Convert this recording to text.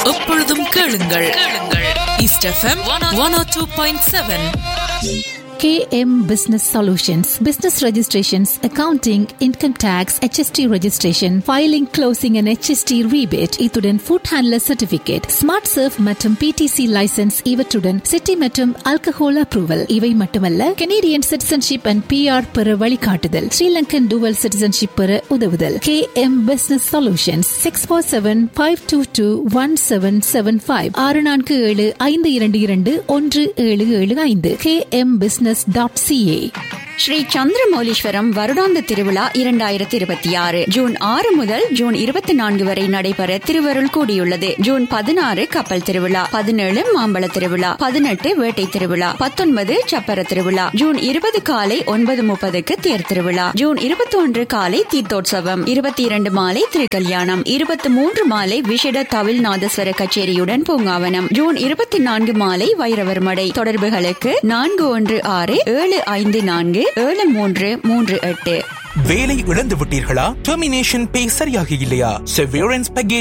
எப்பொழுதும் கேளுங்கள் கேளுங்கள் east FM one O two point seven KM Business Solutions, business registrations, accounting, income tax, HST registration, filing, closing and HST rebate, இத்துடன் food handler certificate, smart surf மற்றும் PTC license இவற்றுடன் city மற்றும் alcohol approval இவை மட்டுமல்ல Canadian citizenship and PR பெற வழிகாட்டுதல் Sri dual citizenship பெற உதவுதல் KM Business Solutions 647-522-1775 ஆறு நான்கு ஏழு ஐந்து இரண்டு இரண்டு ஒன்று ஏழு ஏழு ஐந்து KM Business dot CA. Sri சந்திரமௌலீஸ்வரம் வருடாந்த திருவிழா இரண்டாயிரத்தி இருபத்தி ஆறு ஜூன் ஆறு முதல் ஜூன் இருபத்தி நான்கு வரை நடைபெற திருவருள் கூடியுள்ளது ஜூன் பதினாறு கப்பல் திருவிழா பதினேழு மாம்பழ திருவிழா பதினெட்டு வேட்டை திருவிழா பத்தொன்பது சப்பர திருவிழா ஜூன் இருபது காலை ஒன்பது முப்பதுக்கு தேர் திருவிழா ஜூன் இருபத்தி ஒன்று காலை தீர்த்தோற்சவம் இருபத்தி இரண்டு மாலை திருக்கல்யாணம் இருபத்தி மூன்று மாலை விஷட தவில் நாதஸ்வர கச்சேரியுடன் பூங்காவனம் ஜூன் இருபத்தி நான்கு மாலை வைரவர் மடை தொடர்புகளுக்கு நான்கு ஒன்று ஆறு ஏழு ஐந்து நான்கு ஏழு மூன்று மூன்று எட்டு வேலை இழந்து விட்டீர்களா டெர்மினேஷன் பே சரியாக இல்லையா செவியரன்ஸ் பேக்கேஜ்